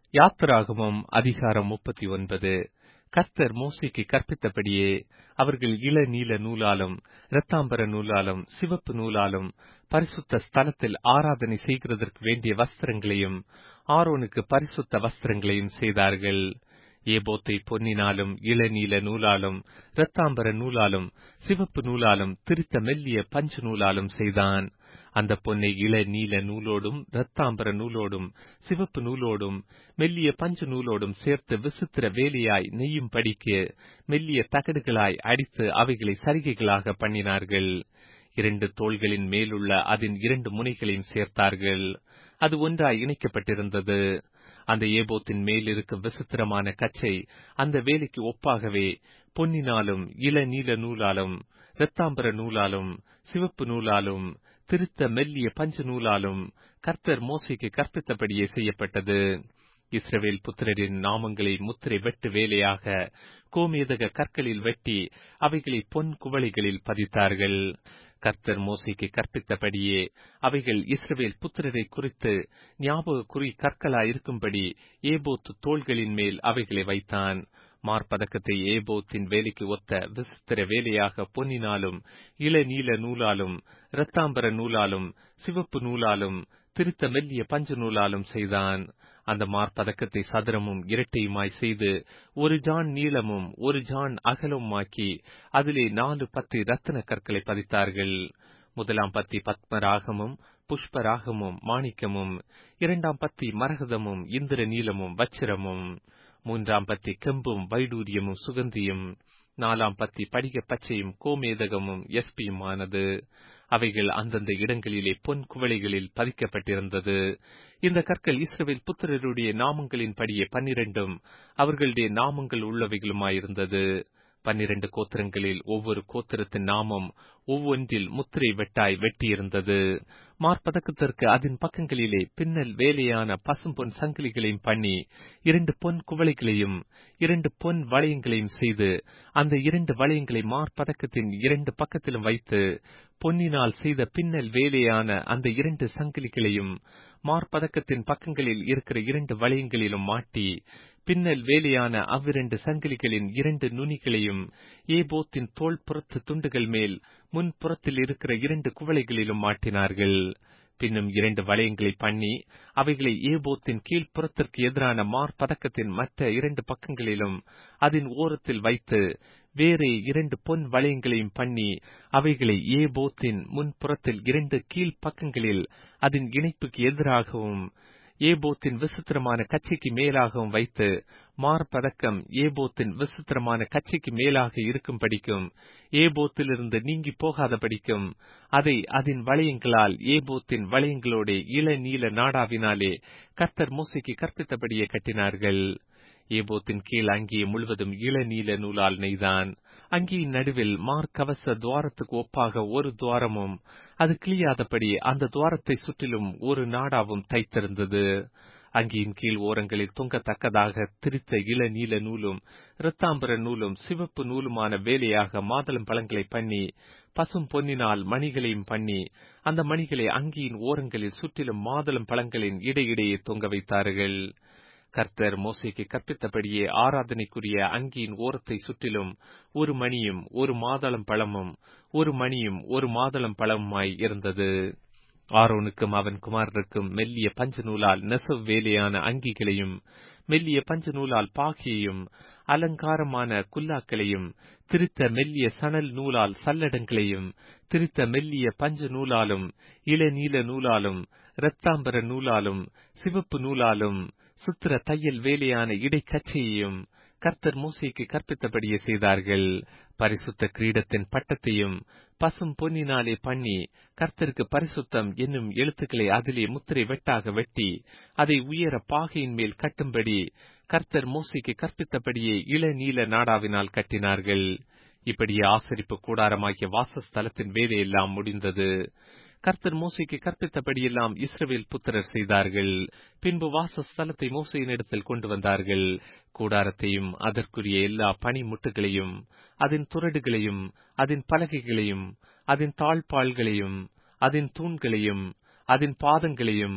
யாத்திராகமம் அதிகாரம் முப்பத்தி ஒன்பது கர்த்தர் மோசைக்கு கற்பித்தபடியே அவர்கள் இளநீல நூலாலும் இரத்தாம்பர நூலாலும் சிவப்பு நூலாலும் பரிசுத்த ஸ்தலத்தில் ஆராதனை செய்கிறதற்கு வேண்டிய வஸ்திரங்களையும் ஆரோனுக்கு பரிசுத்த வஸ்திரங்களையும் செய்தார்கள் ஏபோத்தை பொன்னினாலும் இளநீல நூலாலும் இரத்தாம்பர நூலாலும் சிவப்பு நூலாலும் திரித்த மெல்லிய பஞ்சு நூலாலும் செய்தான் அந்த பொன்னை இள நீல நூலோடும் இரத்தாம்பர நூலோடும் சிவப்பு நூலோடும் மெல்லிய பஞ்சு நூலோடும் சேர்த்து விசித்திர வேலையாய் நெய்யும் படிக்கு மெல்லிய தகடுகளாய் அடித்து அவைகளை சரிகைகளாக பண்ணினார்கள் இரண்டு தோள்களின் மேலுள்ள அதன் இரண்டு முனைகளையும் சேர்த்தார்கள் அது ஒன்றாய் இணைக்கப்பட்டிருந்தது அந்த ஏபோத்தின் மேல் இருக்கும் விசித்திரமான கச்சை அந்த வேலைக்கு ஒப்பாகவே பொன்னினாலும் இள நீல நூலாலும் இரத்தாம்பர நூலாலும் சிவப்பு நூலாலும் திருத்த மெல்லிய பஞ்சு நூலாலும் கர்த்தர் மோசைக்கு கற்பித்தபடியே செய்யப்பட்டது இஸ்ரவேல் புத்திரரின் நாமங்களை முத்திரை வெட்டு வேலையாக கோமேதக கற்களில் வெட்டி அவைகளை பொன் குவளைகளில் பதித்தார்கள் கர்த்தர் மோசைக்கு கற்பித்தபடியே அவைகள் இஸ்ரவேல் புத்திரரை குறித்து ஞாபக குறி கற்களாயிருக்கும்படி ஏபோத்து தோள்களின் மேல் அவைகளை வைத்தான் மார்பதக்கத்தை ஏபோத்தின் வேலைக்கு ஒத்த விசித்திர வேலையாக பொன்னினாலும் இள நீல நூலாலும் இரத்தாம்பர நூலாலும் சிவப்பு நூலாலும் திருத்த மெல்லிய பஞ்சு நூலாலும் செய்தான் அந்த மார்பதக்கத்தை சதுரமும் இரட்டையுமாய் செய்து ஒரு ஜான் நீளமும் ஒரு ஜான் அகலமுமாக்கி அதிலே நாலு பத்து ரத்தின கற்களை பதித்தார்கள் முதலாம் பத்தி பத்மராகமும் புஷ்பராகமும் மாணிக்கமும் இரண்டாம் பத்தி மரகதமும் இந்திர நீலமும் வச்சிரமும் மூன்றாம் பத்தி கெம்பும் வைடூரியமும் சுகந்தியும் நாலாம் பத்தி படிக பச்சையும் கோமேதகமும் எஸ்பியுமானது அவைகள் அந்தந்த இடங்களிலே பொன் குவளைகளில் பதிக்கப்பட்டிருந்தது இந்த கற்கள் இஸ்ரவேல் புத்திரருடைய நாமங்களின் படியே பன்னிரண்டும் அவர்களுடைய நாமங்கள் உள்ளவைகளுமாயிருந்தது பன்னிரண்டு கோத்திரங்களில் ஒவ்வொரு கோத்திரத்தின் நாமம் ஒவ்வொன்றில் முத்திரை வெட்டாய் வெட்டியிருந்தது மார்பதக்கத்திற்கு அதன் பக்கங்களிலே பின்னல் வேலையான பசும்பொன் சங்கிலிகளையும் பண்ணி இரண்டு பொன் குவளைகளையும் இரண்டு பொன் வளையங்களையும் செய்து அந்த இரண்டு வளையங்களை மார்பதக்கத்தின் இரண்டு பக்கத்திலும் வைத்து பொன்னினால் செய்த பின்னல் வேலையான அந்த இரண்டு சங்கிலிகளையும் மார்பதக்கத்தின் பக்கங்களில் இருக்கிற இரண்டு வளையங்களிலும் மாட்டி பின்னல் வேலையான அவ்விரண்டு சங்கிலிகளின் இரண்டு நுனிகளையும் ஏபோத்தின் தோல் புறத்து துண்டுகள் மேல் முன்புறத்தில் இருக்கிற இரண்டு குவளைகளிலும் மாட்டினார்கள் பின்னும் இரண்டு வளையங்களை பண்ணி அவைகளை ஏபோத்தின் கீழ்ப்புறத்திற்கு எதிரான மார்பதக்கத்தின் மற்ற இரண்டு பக்கங்களிலும் அதன் ஓரத்தில் வைத்து வேறே இரண்டு பொன் வளையங்களையும் பண்ணி அவைகளை ஏபோத்தின் முன்புறத்தில் இரண்டு கீழ் பக்கங்களில் அதன் இணைப்புக்கு எதிராகவும் ஏபோத்தின் விசித்திரமான கச்சைக்கு மேலாகவும் வைத்து மார்பதக்கம் ஏபோத்தின் விசித்திரமான கச்சைக்கு மேலாக இருக்கும் படிக்கும் ஏபோத்திலிருந்து நீங்கி போகாத படிக்கும் அதை அதன் வளையங்களால் ஏபோத்தின் வளையங்களோட இள நீல நாடாவினாலே கர்த்தர் மூசைக்கு கற்பித்தபடியே கட்டினார்கள் ஏபோத்தின் கீழ் அங்கியை முழுவதும் இள நீல நூலால் நெய்தான் அங்கியின் நடுவில் மார்க்கவச துவாரத்துக்கு ஒப்பாக ஒரு துவாரமும் அது கிளியாதபடி அந்த துவாரத்தை சுற்றிலும் ஒரு நாடாவும் தைத்திருந்தது அங்கியின் கீழ் ஓரங்களில் தொங்கத்தக்கதாக திரித்த இள நீல நூலும் இரத்தாம்பர நூலும் சிவப்பு நூலுமான வேலையாக மாதளம் பழங்களை பண்ணி பசும் பொன்னினால் மணிகளையும் பண்ணி அந்த மணிகளை அங்கியின் ஓரங்களில் சுற்றிலும் மாதளம் பழங்களின் இடையிடையே தொங்க வைத்தார்கள் கர்த்தர் மோசைக்கு கற்பித்தபடியே ஆராதனைக்குரிய அங்கியின் ஓரத்தை சுற்றிலும் ஒரு மணியும் ஒரு மாதளம் பழமும் ஒரு மணியும் ஒரு மாதளம் பழமுமாய் இருந்தது ஆரோனுக்கும் அவன் குமாரருக்கும் மெல்லிய பஞ்சு நூலால் நெசவு வேலையான அங்கிகளையும் மெல்லிய பஞ்சு நூலால் பாகியையும் அலங்காரமான குல்லாக்களையும் திருத்த மெல்லிய சணல் நூலால் சல்லடங்களையும் திருத்த மெல்லிய பஞ்சு நூலாலும் இளநீல நூலாலும் இரத்தாம்பர நூலாலும் சிவப்பு நூலாலும் சுத்திர தையல் வேலையான இடைக்கச்சையையும் கர்த்தர் மூசைக்கு கற்பித்தபடியே செய்தார்கள் பரிசுத்த கிரீடத்தின் பட்டத்தையும் பசும் பொன்னினாலே பண்ணி கர்த்தருக்கு பரிசுத்தம் என்னும் எழுத்துக்களை அதிலே முத்திரை வெட்டாக வெட்டி அதை உயர பாகையின் மேல் கட்டும்படி கர்த்தர் மோசைக்கு கற்பித்தபடியே இள நீல நாடாவினால் கட்டினார்கள் இப்படியே ஆசரிப்பு கூடாரமாகிய வாசஸ்தலத்தின் வேலையெல்லாம் முடிந்தது கர்த்தர் மோசைக்கு கற்பித்தபடியெல்லாம் இஸ்ரவேல் புத்திரர் செய்தார்கள் பின்பு வாசஸ்தலத்தை மோசையின் இடத்தில் கொண்டு வந்தார்கள் கூடாரத்தையும் அதற்குரிய எல்லா பனிமுட்டுகளையும் அதன் துரடுகளையும் அதன் பலகைகளையும் அதன் தாழ்பாள்களையும் அதன் தூண்களையும் அதன் பாதங்களையும்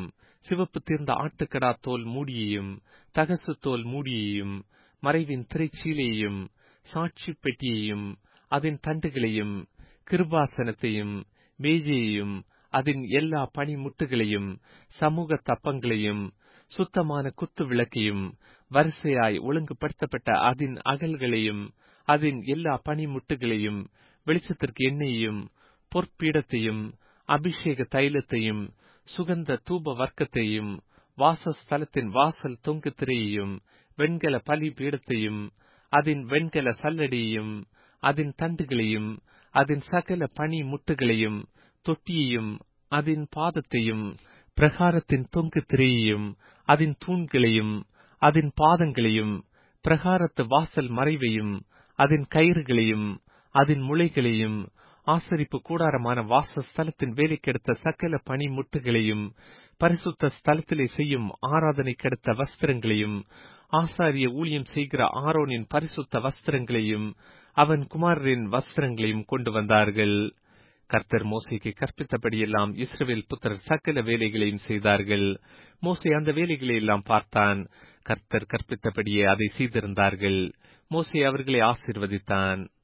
சிவப்பு தீர்ந்த ஆட்டுக்கடா தோல் மூடியையும் தகசு தோல் மூடியையும் மறைவின் திரைச்சீலையையும் சாட்சி பெட்டியையும் அதன் தண்டுகளையும் கிருபாசனத்தையும் மேஜையையும் அதன் எல்லா பனிமுட்டுகளையும் சமூக தப்பங்களையும் சுத்தமான குத்து விளக்கையும் வரிசையாய் ஒழுங்குபடுத்தப்பட்ட அதன் அகல்களையும் அதன் எல்லா பனிமுட்டுகளையும் வெளிச்சத்திற்கு எண்ணெயையும் பொற்பீடத்தையும் அபிஷேக தைலத்தையும் சுகந்த தூப வர்க்கத்தையும் வாசஸ்தலத்தின் வாசல் தொங்கு திரையையும் வெண்கல பலி பீடத்தையும் அதன் வெண்கல சல்லடியையும் அதன் தண்டுகளையும் அதன் சகல பனி முட்டுகளையும் தொட்டியையும் அதன் பாதத்தையும் பிரகாரத்தின் தொங்கு திரையையும் அதன் தூண்களையும் அதன் பாதங்களையும் பிரகாரத்து வாசல் மறைவையும் அதன் கயிறுகளையும் அதன் முளைகளையும் ஆசரிப்பு கூடாரமான வாசஸ்தலத்தின் வேலைக்கெடுத்த சகல பனிமுட்டுகளையும் பரிசுத்த ஸ்தலத்திலே செய்யும் ஆராதனை கெடுத்த வஸ்திரங்களையும் ஆசாரிய ஊழியம் செய்கிற ஆரோனின் பரிசுத்த வஸ்திரங்களையும் அவன் குமாரரின் வஸ்திரங்களையும் கொண்டு வந்தார்கள் கர்த்தர் மோசைக்கு கற்பித்தபடியெல்லாம் இஸ்ரவேல் புத்திரர் சகல வேலைகளையும் செய்தார்கள் மோசே அந்த வேலைகளை எல்லாம் பார்த்தான் கர்த்தர் கற்பித்தபடியே அதை செய்திருந்தார்கள் மோசே அவர்களை ஆசிர்வதித்தான்